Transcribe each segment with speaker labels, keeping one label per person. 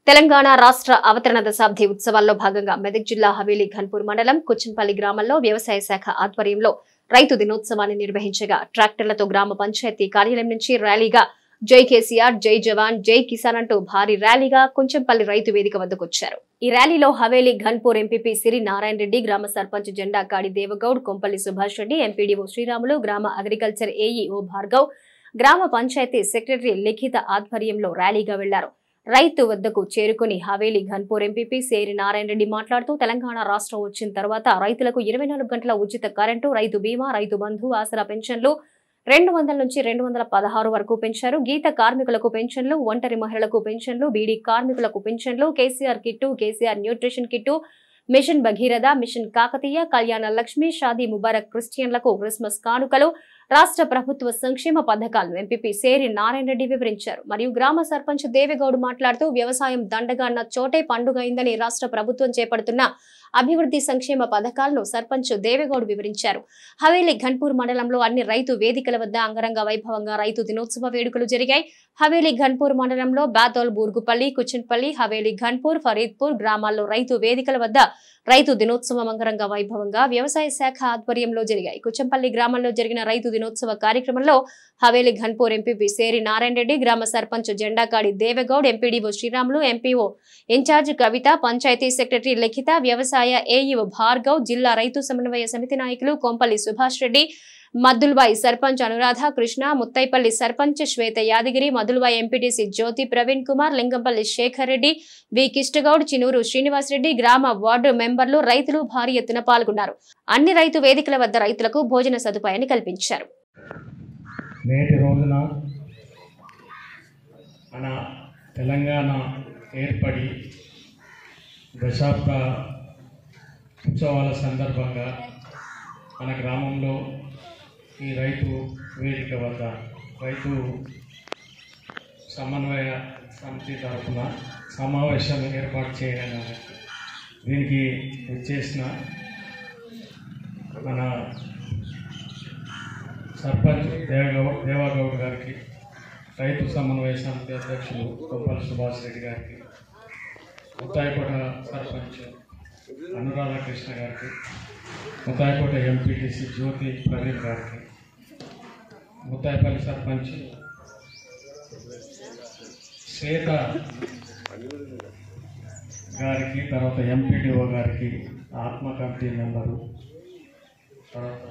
Speaker 1: తెలంగాణ రాష్ట్ర అవతరణ దశాబ్ది ఉత్సవాల్లో భాగంగా మెదక్ జిల్లా హవేలీ ఘన్పూర్ మండలం కుచ్చన్పల్లి గ్రామంలో వ్యవసాయ శాఖ ఆధ్వర్యంలో రైతు దినోత్సవాన్ని నిర్వహించగా ట్రాక్టర్లతో గ్రామ పంచాయతీ కార్యాలయం నుంచి ర్యాలీగా జై కేసీఆర్ జై జవాన్ జై కిసాన్ అంటూ భారీ ర్యాలీగా కుంచంపల్లి రైతు వేదిక వద్దకు వచ్చారు ఈ ర్యాలీలో హవేలీ ఘన్పూర్ ఎంపీపీ సిరి నారాయణ రెడ్డి గ్రామ సర్పంచ్ జెండా కాడి దేవగౌడ్ కొంపల్లి సుభాష్ రెడ్డి ఎంపీడీఓ శ్రీరాములు గ్రామ అగ్రికల్చర్ ఏఈ ఓ భార్గవ్ గ్రామ పంచాయతీ సెక్రటరీ లిఖిత ఆధ్వర్యంలో ర్యాలీగా వెళ్లారు రైతు వద్దకు చేరుకుని హవేలీ ఘన్పూర్ ఎంపీపీ సేరి నారాయణ రెడ్డి మాట్లాడుతూ తెలంగాణ రాష్ట్రం వచ్చిన తర్వాత రైతులకు ఇరవై నాలుగు గంటల ఉచిత కరెంటు రైతు బీమా రైతు బంధు ఆసరా పెన్షన్లు రెండు వందల నుంచి రెండు వందల పదహారు వరకు పెంచారు గీత కార్మికులకు పెన్షన్లు ఒంటరి మహిళలకు పెన్షన్లు బీడీ కార్మికులకు పెన్షన్లు KCR kit KCR nutrition kit mission Bhagiratha mission Kakatiya Kalyana Lakshmi Shaadi Mubarak క్రిస్టియన్లకు క్రిస్మస్ కానుకలు రాష్ట్ర ప్రభుత్వ సంక్షేమ పథకాలను ఎంపీపీ సేరి నారాయణ రెడ్డి వివరించారు మరియు గ్రామ సర్పంచ్ దేవేగౌడ్ మాట్లాడుతూ వ్యవసాయం దండగా అన్న చోటే పండుగ అయిందని రాష్ట్ర ప్రభుత్వం చేపడుతున్న అభివృద్ధి సంక్షేమ పథకాలను సర్పంచ్ దేవేగౌడ్ వివరించారు హవేలీ ఘన్పూర్ మండలంలో అన్ని రైతు వేదికల వద్ద అంగరంగ వైభవంగా రైతు దినోత్సవ వేడుకలు జరిగాయి హవేలీ ఘన్పూర్ మండలంలో బాతోల్ బూర్గుపల్లి కుచన్పల్లి హవేలీ ఘన్పూర్ ఫరీద్పూర్ గ్రామాల్లో రైతు వేదికల వద్ద రైతు దినోత్సవం అంగరంగ వైభవంగా వ్యవసాయ శాఖ ఆధ్వర్యంలో జరిగాయి కుచంపల్లి గ్రామంలో జరిగిన రైతు దినోత్సవ కార్యక్రమంలో హవేలీ ఘన్పూర్ ఎంపీపీ సేరి నారాయణ రెడ్డి గ్రామ సర్పంచ్ జెండాకాడి Devagoud MPDO Sriramulu MPO in-charge Kavitha panchayat secretary Likhitha వ్యవసాయ ఏఈఓ భార్గవ్ జిల్లా రైతు సమన్వయ సమితి నాయకులు కొంపల్లి సుభాష్ రెడ్డి మద్దుల్బాయి సర్పంచ్ అనురాధ కృష్ణ ముత్తైపల్లి సర్పంచ్ శ్వేత యాదగిరి మధుల్బాయి ఎంపీటీసీ జ్యోతి ప్రవీణ్ కుమార్ లింగంపల్లి శేఖర్ రెడ్డి వి కిష్టగౌడ్ చినూరు శ్రీనివాస్ రెడ్డి గ్రామ వార్డు మెంబర్లు రైతులు భారీ ఎత్తున పాల్గొన్నారు అన్ని రైతు వేదికల వద్ద రైతులకు భోజన సదుపాయాన్ని కల్పించారు
Speaker 2: నేటి రోజున మన తెలంగాణ ఏర్పడి దశాబ్ద ఉత్సవాల సందర్భంగా మన గ్రామంలో ఈ రైతు వేదిక వద్ద రైతు సమన్వయ సమితి తరఫున సమావేశం ఏర్పాటు చేయడం దీనికి వచ్చేసిన మన సర్పంచ్ దేవగౌడ్ దేవాగౌడ్ గారికి రైతు సమన్వయ సమితి అధ్యక్షులు గోపాల్ సుభాష్ రెడ్డి గారికి ముత్తాయికోట సర్పంచ్ అనురాధ కృష్ణ గారికి ముత్తాయికోట ఎంపీటీసీ జ్యోతి ప్రవీణ్ గారికి ముత్తాయిపల్లి సర్పంచ్ శ్వేత గారికి తర్వాత ఎంపీడీఓ గారికి ఆత్మ కమిటీ మెంబరు తర్వాత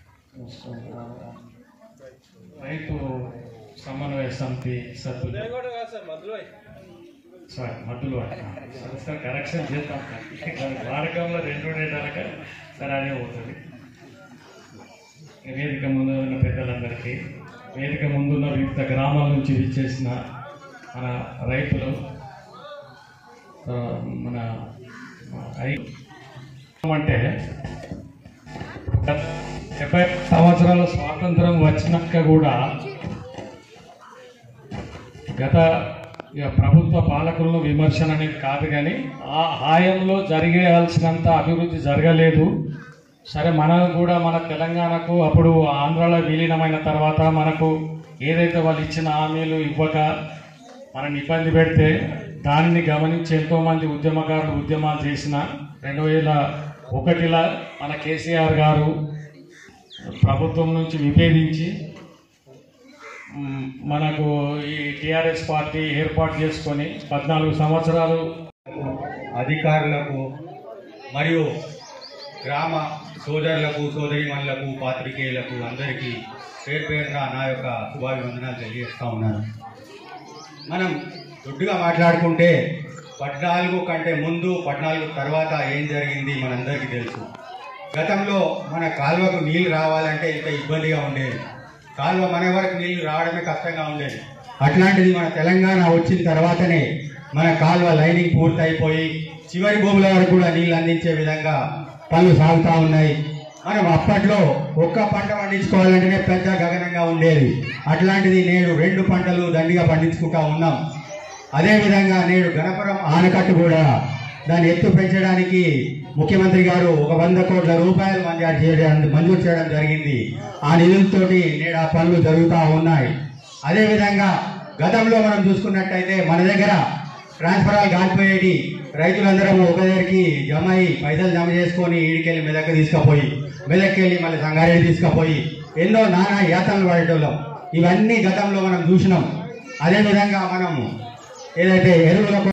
Speaker 2: రైతు సమన్వయ సమితి సభ్యులు సార్ మధ్యలో సార్ కరెక్షన్ చేస్తాం సార్ వాడకంలో రెండు ఉండేటాక సరే అదే పోతుంది వేదిక ముందు ఉన్న పెద్దలందరికీ వేదిక ముందున్న వివిధ గ్రామాల నుంచి విచ్చేసిన మన రైతులు ఆ, మన ఐ అంటే డెబ్బై సంవత్సరాల స్వాతంత్రం వచ్చినాక కూడా గత ఇక ప్రభుత్వ పాలకులను విమర్శన అనేది కాదు కానీ ఆ హాయంలో జరిగేయాల్సినంత అభివృద్ధి జరగలేదు సరే మనం కూడా మన తెలంగాణకు అప్పుడు ఆంధ్రాలో విలీనమైన తర్వాత మనకు ఏదైతే వాళ్ళు ఇచ్చిన హామీలు ఇవ్వక మనని ఇబ్బంది పెడితే దానిని గమనించి ఎంతోమంది ఉద్యమకారులు ఉద్యమాలు చేసిన రెండు వేల ఒకటిలో మన కేసీఆర్ గారు ప్రభుత్వం నుంచి విభేదించి మ్, మనకు ఈ టిఆర్ఎస్ పార్టీ ఏర్పాటు చేసుకొని పద్నాలుగు సంవత్సరాలు
Speaker 3: అధికారులకు మరియు గ్రామ సోదరులకు సోదరిమణులకు పాత్రికేయులకు అందరికీ పేరు పేరున నా యొక్క శుభాభివందనాలు తెలియజేస్తా ఉన్నాను మనం దొడ్డుగా మాట్లాడుకుంటే పద్నాలుగు కంటే ముందు పద్నాలుగు తర్వాత ఏం జరిగింది మనందరికీ తెలుసు గతంలో మన కాలువకు నీళ్లు రావాలంటే ఇంత ఇబ్బందిగా ఉండేది కాలువ మన వరకు నీళ్లు రావడమే కష్టంగా ఉండేది అట్లాంటిది మన తెలంగాణ వచ్చిన తర్వాతనే మన కాలువ లైనింగ్ పూర్తయిపోయి చివరి భూముల వరకు కూడా నీళ్లు అందించే విధంగా పనులు సాగుతూ ఉన్నాయి మనం అప్పట్లో ఒక్క పంట పండించుకోవాలంటేనే పెద్ద గగనంగా ఉండేది అట్లాంటిది నేడు రెండు పంటలు దండిగా పండించుకుంటా ఉన్నాం అదేవిధంగా నేడు గణపురం ఆనకట్టు కూడా దాన్ని ఎత్తు పెంచడానికి ముఖ్యమంత్రి గారు ఒక వంద కోట్ల రూపాయలు మంజూరు చేయడం మంజూరు చేయడం జరిగింది ఆ నిధులతోటి నేడు ఆ పనులు జరుగుతూ ఉన్నాయి అదేవిధంగా గతంలో మనం చూసుకున్నట్టయితే మన దగ్గర ట్రాన్స్ఫరాలు కాలిపోయేటి రైతులందరం ఒక దగ్గరికి జమ అయ్యి పైసలు జమ చేసుకొని ఈడికెళ్ళి మెదక్ తీసుకుపోయి మెదక్కి వెళ్ళి మళ్ళీ సంగారెడ్డి తీసుకుపోయి ఎన్నో నానా యాతనలు పడేటోళ్ళం ఇవన్నీ గతంలో మనం చూసినాం అదేవిధంగా మనం ఏదైతే ఎరువుల